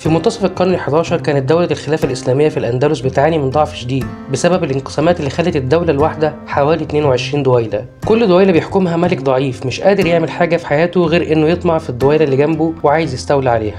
في منتصف القرن ال11 كانت دولة الخلافة الإسلامية في الأندلس بتعاني من ضعف شديد بسبب الانقسامات اللي خلت الدولة الواحدة حوالي 22 دويلة كل دويلة بيحكمها ملك ضعيف مش قادر يعمل حاجة في حياته غير إنه يطمع في الدويلة اللي جنبه وعايز يستولى عليها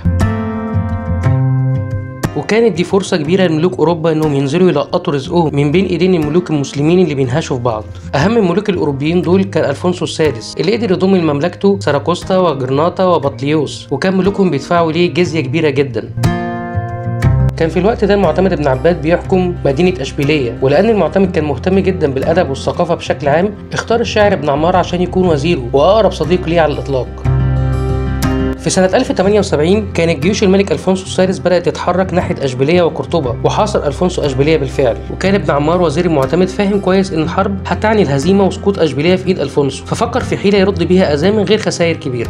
وكانت دي فرصة كبيرة لملوك أوروبا إنهم ينزلوا يلقطوا رزقهم من بين إيدين الملوك المسلمين اللي بينهشوا في بعض. أهم الملوك الأوروبيين دول كان ألفونسو السادس اللي قدر يضم لمملكته ساراكوستا وجرناطة وبطليوس وكان ملوكهم بيدفعوا ليه جزية كبيرة جدا. كان في الوقت ده المعتمد ابن عباد بيحكم مدينة أشبيلية ولأن المعتمد كان مهتم جدا بالأدب والثقافة بشكل عام اختار الشاعر ابن عمار عشان يكون وزيره وأقرب صديق ليه على الإطلاق. في سنة 1078 كانت جيوش الملك ألفونسو السادس بدأت تتحرك ناحية أشبيلية وقرطبة وحاصر ألفونسو أشبيلية بالفعل وكان ابن عمار وزير المعتمد فاهم كويس إن الحرب هتعني الهزيمة وسقوط أشبيلية في إيد ألفونسو ففكر في حيلة يرد بيها أذاه من غير خسائر كبيرة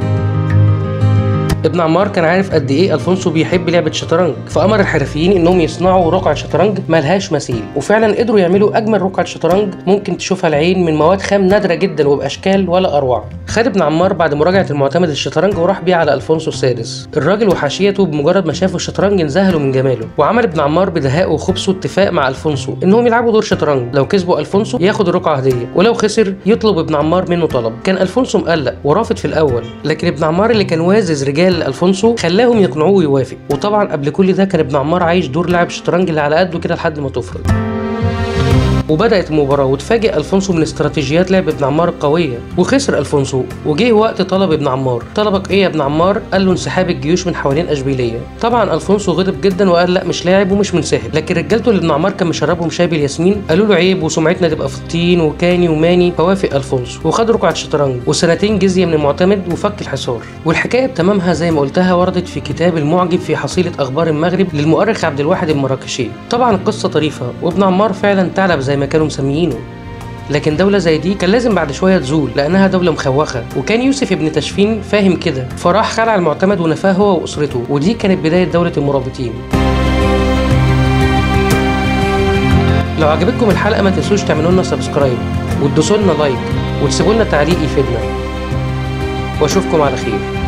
ابن عمار كان عارف قد ايه الفونسو بيحب لعبه شطرنج فامر الحرفيين انهم يصنعوا رقعه شطرنج ملهاش مثيل وفعلا قدروا يعملوا اجمل رقعه شطرنج ممكن تشوفها العين من مواد خام نادره جدا وباشكال ولا اروع خد ابن عمار بعد مراجعه المعتمد الشطرنج وراح بيه على الفونسو السادس الراجل وحاشيته بمجرد ما شافوا الشطرنج انذهلوا من جماله وعمل ابن عمار بدهائه وخبثه اتفاق مع الفونسو انهم يلعبوا دور شطرنج لو كسبوا الفونسو ياخد الرقعه هديه ولو خسر يطلب ابن عمار منه طلب كان الفونسو مقلق ورافض في الاول لكن ابن عمار اللي كان وازز رجال الفونسو خلاهم يقنعوه ويوافق وطبعا قبل كل ده كان ابن عمار عايش دور لاعب شطرنج اللي على قده كده لحد ما تفرج وبدأت المباراة وتفاجئ ألفونسو من استراتيجيات لعب ابن عمار القوية وخسر ألفونسو وجه وقت طلب ابن عمار طلبك إيه يا ابن عمار؟ قال له انسحاب الجيوش من حوالين أشبيلية طبعا ألفونسو غضب جدا وقال لا مش لاعب ومش منسحب لكن رجالته اللي ابن عمار كان مشربهم شاي بالياسمين قالوا له عيب وسمعتنا تبقى في الطين وكاني وماني فوافق ألفونسو وخد رقعة شطرنج وسنتين جزية من المعتمد وفك الحصار والحكاية بتمامها زي ما قلتها وردت في كتاب المعجب في حصيلة أخبار المغرب للمؤرخ عبد الواحد المراكشي طبعا القصة طريفة وابن عمار فعلا ثعلب زي ما كانوا مسميينه لكن دولة زي دي كان لازم بعد شوية تزول لأنها دولة مخوخة وكان يوسف ابن تشفين فاهم كده فراح خلع المعتمد ونفاه هو وأسرته ودي كانت بداية دولة المرابطين لو عجبتكم الحلقة ما تنسوش تعملوا لنا سبسكرايب وتدوسوا لنا لايك وتسيبوا لنا تعليق يفيدنا واشوفكم على خير